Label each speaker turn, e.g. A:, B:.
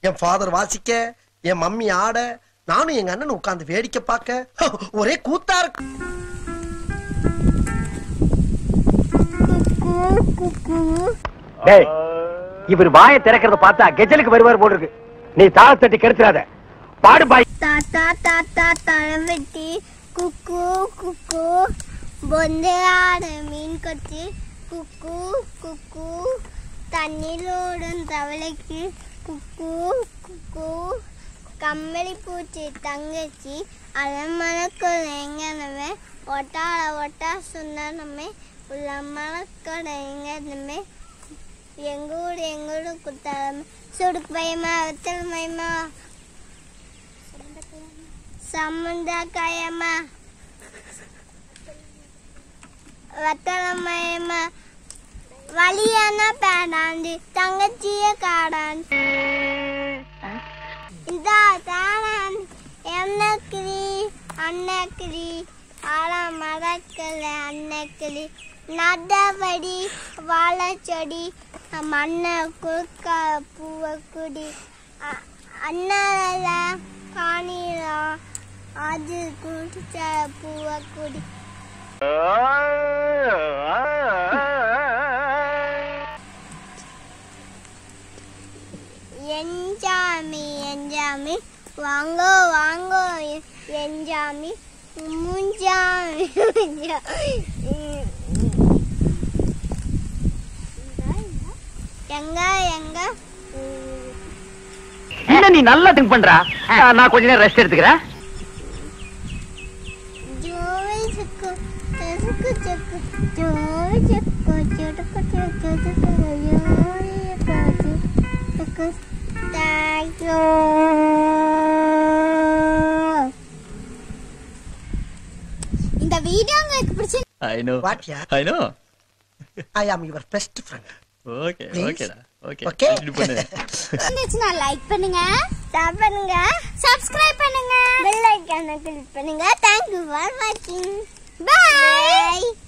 A: என் father வாசிக்க என் mummy ஆட நானும் எங்க அண்ணன் உட்கார்ந்து வேடிக்கை பார்க்க ஒரே கூத்தா இருக்கு
B: டேய் இவர் வாயை திறக்கிறத பார்த்தா கெஜலுக்கு வருவார் போல இருக்கு நீ தாள தட்டி கெடுத்துறாத பாடு பாய்
C: தாத்தா தாத்தா தளவெட்டி குக்கு குக்கு பொந்து ஆட மீன் கொத்தி குக்கு குக்கு தண்ணியில் ஓடும் தவளைக்கு குக்கு குக்கு கம்மலி பூச்சி தங்கச்சி அலமணக்குள் எங்கனமே ஒட்டாள ஒட்டா சுந்தரமே உள்ள மணக்கடை எங்கனமே எங்க ஊர் எங்க ஊரு குத்தாளமே சுடுக்கு பயமா வெத்தல் மயமா சமுந்தக்காயம்மா வத்தலமயம்மா வலியான பேடாண்டி தங்கச்சிய காடாண்டி இந்த தானான் என்னக்கிளி அன்னக்கிளி ஆள மரக்கல அன்னக்கிளி நடவடி வாழைச்செடி மண்ணை குறுக்க பூவை குடி அண்ணல காணிலாம் அது குடிச்ச பூவை குடி எஞ்சாமி எஞ்சாமி வாங்கோ வாங்கோ எஞ்சாமி முஞ்சாமி எங்க எங்க
B: என்ன நீ நல்லா திங்க் பண்றா நான் கொஞ்ச நேரம் ரெஸ்ட் எடுத்துக்கிறேன்
C: ஜோவி சுக்கு சுக்கு சுக்கு ஜோவி சுக்கு சுடுக்கு சுக்கு சுக்கு ஜோவி பாத்து சுக்கு தாயோ இந்த வீடியோ உங்களுக்கு பிடிச்சி
D: I know.
A: What, yeah?
D: I know.
A: I am your best friend
D: Okay,
A: Please.
D: okay டா. Okay.
A: Okay.
D: continue பண்ணு.
C: இருந்துச்சுன்னா லைக் பண்ணுங்க ஷேர் பண்ணுங்க சப்ஸ்கிரைப் பண்ணுங்க பெல் ஐகானை கிளிக் பண்ணுங்க தேங்க் யூ ஃபார் வாட்சிங் பை